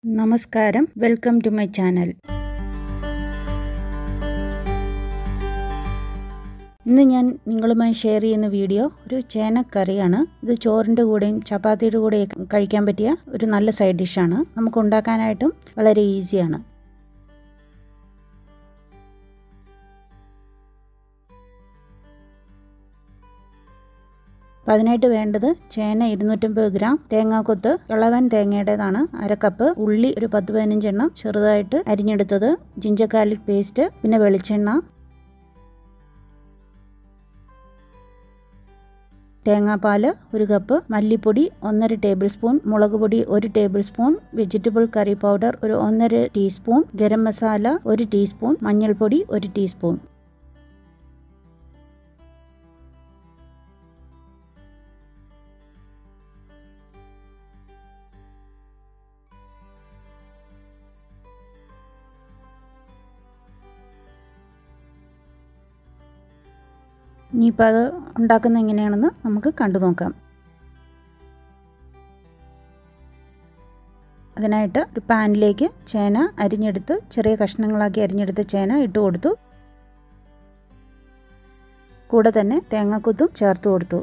നമസ്കാരം welcome to my channel ഇന്ന് ഞാൻ നിങ്ങളുമായി ഷെയർ ചെയ്യുന്ന വീഡിയോ ഒരു ചേനക്കറിയാണ് ഇത് ചോറിൻ്റെ കൂടെയും ചപ്പാത്തിയുടെ കൂടെയും കഴിക്കാൻ പറ്റിയ ഒരു നല്ല സൈഡ് ഡിഷാണ് നമുക്ക് ഉണ്ടാക്കാനായിട്ടും വളരെ ഈസിയാണ് അപ്പം അതിനായിട്ട് വേണ്ടത് ചേന ഇരുന്നൂറ്റമ്പത് ഗ്രാം തേങ്ങാക്കൊത്ത് ഇളവൻ തേങ്ങയുടേതാണ് അര കപ്പ് ഉള്ളി ഒരു പത്ത് പതിനഞ്ചെണ്ണം ചെറുതായിട്ട് അരിഞ്ഞെടുത്തത് ജിഞ്ചർ ഗാർലിക് പേസ്റ്റ് പിന്നെ വെളിച്ചെണ്ണ തേങ്ങാപ്പാൽ ഒരു കപ്പ് മല്ലിപ്പൊടി ഒന്നര ടേബിൾ സ്പൂൺ മുളക് പൊടി ഒരു tablespoon vegetable curry powder ഒരു ഒന്നര ടീസ്പൂൺ ഗരം മസാല ഒരു ടീസ്പൂൺ മഞ്ഞൾപ്പൊടി ഒരു ടീസ്പൂൺ ഇനിയിപ്പോൾ അത് ഉണ്ടാക്കുന്നത് എങ്ങനെയാണെന്ന് നമുക്ക് കണ്ടു നോക്കാം അതിനായിട്ട് ഒരു പാനിലേക്ക് ചേന അരിഞ്ഞെടുത്ത് ചെറിയ കഷ്ണങ്ങളാക്കി അരിഞ്ഞെടുത്ത് ചേന ഇട്ട് കൊടുത്തു കൂടെ തന്നെ തേങ്ങാക്കൊത്തും ചേർത്ത് കൊടുത്തു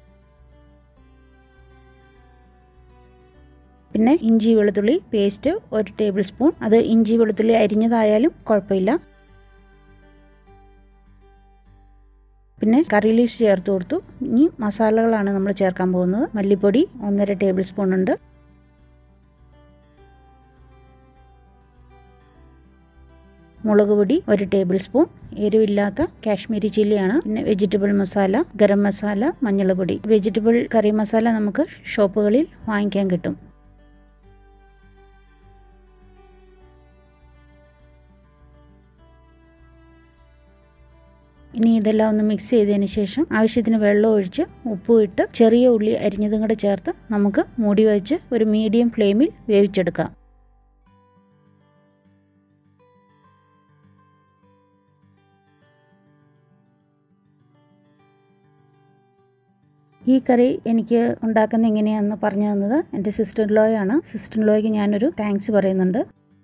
പിന്നെ ഇഞ്ചി വെളുത്തുള്ളി പേസ്റ്റ് ഒരു ടേബിൾ സ്പൂൺ അത് ഇഞ്ചി വെളുത്തുള്ളി അരിഞ്ഞതായാലും കുഴപ്പമില്ല പിന്നെ കറി ലീവ്സ് ചേർത്ത് കൊടുത്തു ഇനി മസാലകളാണ് നമ്മൾ ചേർക്കാൻ പോകുന്നത് മല്ലിപ്പൊടി ഒന്നര ടേബിൾ സ്പൂൺ ഉണ്ട് മുളക് പൊടി ഒരു ടേബിൾ സ്പൂൺ എരിവില്ലാത്ത കാശ്മീരി ചില്ലിയാണ് പിന്നെ വെജിറ്റബിൾ മസാല ഗരം മസാല മഞ്ഞൾപ്പൊടി വെജിറ്റബിൾ കറി മസാല നമുക്ക് ഷോപ്പുകളിൽ വാങ്ങിക്കാൻ കിട്ടും ഇനി ഇതെല്ലാം ഒന്ന് മിക്സ് ചെയ്തതിന് ശേഷം ആവശ്യത്തിന് വെള്ളം ഒഴിച്ച് ഉപ്പും ഇട്ട് ചെറിയ ഉള്ളി അരിഞ്ഞതും കൂടെ ചേർത്ത് നമുക്ക് മൂടി വെച്ച് ഒരു മീഡിയം ഫ്ലെയിമിൽ വേവിച്ചെടുക്കാം ഈ കറി എനിക്ക് ഉണ്ടാക്കുന്ന എങ്ങനെയാണെന്ന് പറഞ്ഞു തന്നത് എൻ്റെ സിസ്റ്റർ ലോയാണ് സിസ്റ്റർ ലോയ്ക്ക് ഞാനൊരു താങ്ക്സ് പറയുന്നുണ്ട്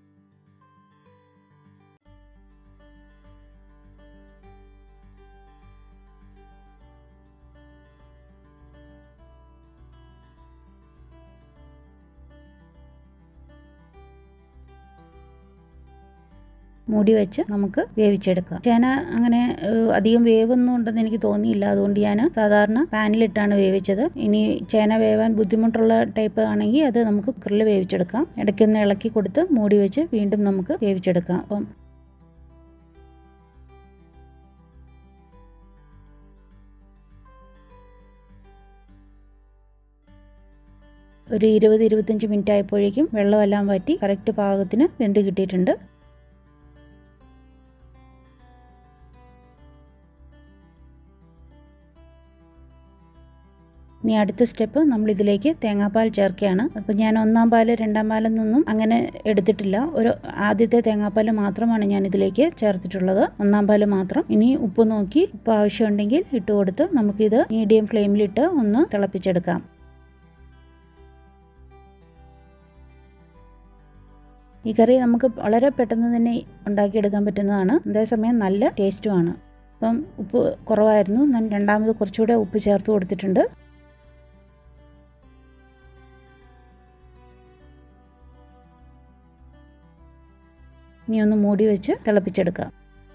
മൂടി വെച്ച് നമുക്ക് വേവിച്ചെടുക്കാം ചേന അങ്ങനെ അധികം വേവൊന്നും ഉണ്ടെന്ന് എനിക്ക് തോന്നിയില്ല അതുകൊണ്ട് ഞാൻ സാധാരണ പാനിലിട്ടാണ് വേവിച്ചത് ഇനി ചേന വേവാൻ ബുദ്ധിമുട്ടുള്ള ടൈപ്പ് ആണെങ്കിൽ അത് നമുക്ക് കുക്കറിൽ വേവിച്ചെടുക്കാം ഇടയ്ക്കൊന്ന് ഇളക്കി കൊടുത്ത് മൂടി വെച്ച് വീണ്ടും നമുക്ക് വേവിച്ചെടുക്കാം അപ്പം ഒരു ഇരുപത് ഇരുപത്തഞ്ച് മിനിറ്റ് ആയപ്പോഴേക്കും വെള്ളമെല്ലാം വറ്റി കറക്റ്റ് പാകത്തിന് വെന്ത് കിട്ടിയിട്ടുണ്ട് ഇനി അടുത്ത സ്റ്റെപ്പ് നമ്മൾ ഇതിലേക്ക് തേങ്ങാപ്പാൽ ചേർക്കുകയാണ് അപ്പോൾ ഞാൻ ഒന്നാം പാൽ രണ്ടാം പാലെന്നൊന്നും അങ്ങനെ എടുത്തിട്ടില്ല ഒരു ആദ്യത്തെ തേങ്ങാപ്പാൽ മാത്രമാണ് ഞാൻ ഇതിലേക്ക് ചേർത്തിട്ടുള്ളത് ഒന്നാം പാൽ മാത്രം ഇനി ഉപ്പ് നോക്കി ഉപ്പ് ആവശ്യമുണ്ടെങ്കിൽ ഇട്ട് കൊടുത്ത് നമുക്കിത് മീഡിയം ഫ്ലെയിമിലിട്ട് ഒന്ന് തിളപ്പിച്ചെടുക്കാം ഈ കറി നമുക്ക് വളരെ പെട്ടെന്ന് തന്നെ ഉണ്ടാക്കിയെടുക്കാൻ പറ്റുന്നതാണ് അതേസമയം നല്ല ടേസ്റ്റുമാണ് അപ്പം ഉപ്പ് കുറവായിരുന്നു ഞാൻ രണ്ടാമത് കുറച്ചുകൂടെ ഉപ്പ് ചേർത്ത് കൊടുത്തിട്ടുണ്ട് ഇനി ഒന്ന് മൂടി വെച്ച് തിളപ്പിച്ചെടുക്കാം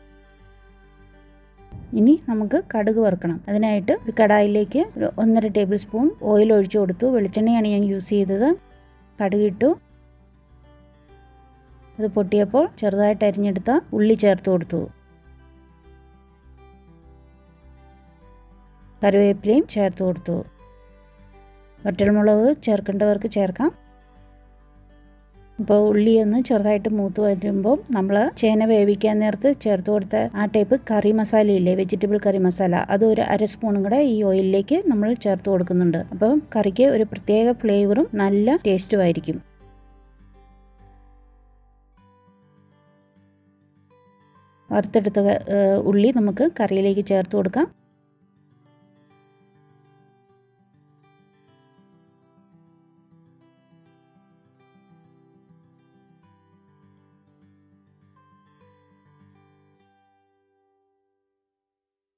ഇനി നമുക്ക് കടുക് വറുക്കണം അതിനായിട്ട് ഒരു കടായിലേക്ക് ഒരു ഒന്നര ടേബിൾ സ്പൂൺ ഓയിൽ ഒഴിച്ചു കൊടുത്തു വെളിച്ചെണ്ണയാണ് ഞാൻ യൂസ് ചെയ്തത് കടുക് ഇട്ടു അത് പൊട്ടിയപ്പോൾ ചെറുതായിട്ട് അരിഞ്ഞെടുത്ത ഉള്ളി ചേർത്ത് കൊടുത്തു കറിവേപ്പിലയും ചേർത്ത് കൊടുത്തു വറ്റൽമുളക് ചേർക്കേണ്ടവർക്ക് ചേർക്കാം ഇപ്പോൾ ഉള്ളി ഒന്ന് ചെറുതായിട്ട് മൂത്ത് വരുമ്പോൾ നമ്മൾ ചേന വേവിക്കാൻ നേരത്ത് ചേർത്ത് കൊടുത്ത ആ ടൈപ്പ് കറി മസാല ഇല്ലേ വെജിറ്റബിൾ കറി മസാല അത് ഒരു അര സ്പൂണും കൂടെ ഈ ഓയിലിലേക്ക് നമ്മൾ ചേർത്ത് കൊടുക്കുന്നുണ്ട് അപ്പോൾ കറിക്ക് ഒരു പ്രത്യേക ഫ്ലേവറും നല്ല ടേസ്റ്റും ആയിരിക്കും വറുത്തെടുത്ത ഉള്ളി നമുക്ക് കറിയിലേക്ക് ചേർത്ത് കൊടുക്കാം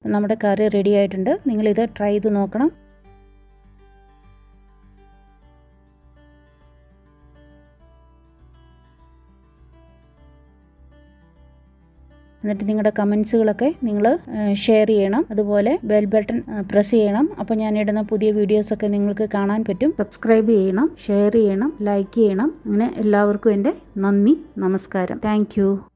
നമ്മുടെ കറി റെഡി ആയിട്ടുണ്ട് നിങ്ങളിത് ട്രൈ ചെയ്ത് നോക്കണം എന്നിട്ട് നിങ്ങളുടെ കമൻസുകളൊക്കെ നിങ്ങൾ ഷെയർ ചെയ്യണം അതുപോലെ ബെൽ ബട്ടൺ പ്രസ് ചെയ്യണം അപ്പോൾ ഞാൻ ഇടുന്ന പുതിയ വീഡിയോസൊക്കെ നിങ്ങൾക്ക് കാണാൻ പറ്റും സബ്സ്ക്രൈബ് ചെയ്യണം ഷെയർ ചെയ്യണം ലൈക്ക് ചെയ്യണം അങ്ങനെ എല്ലാവർക്കും എൻ്റെ നന്ദി നമസ്കാരം താങ്ക്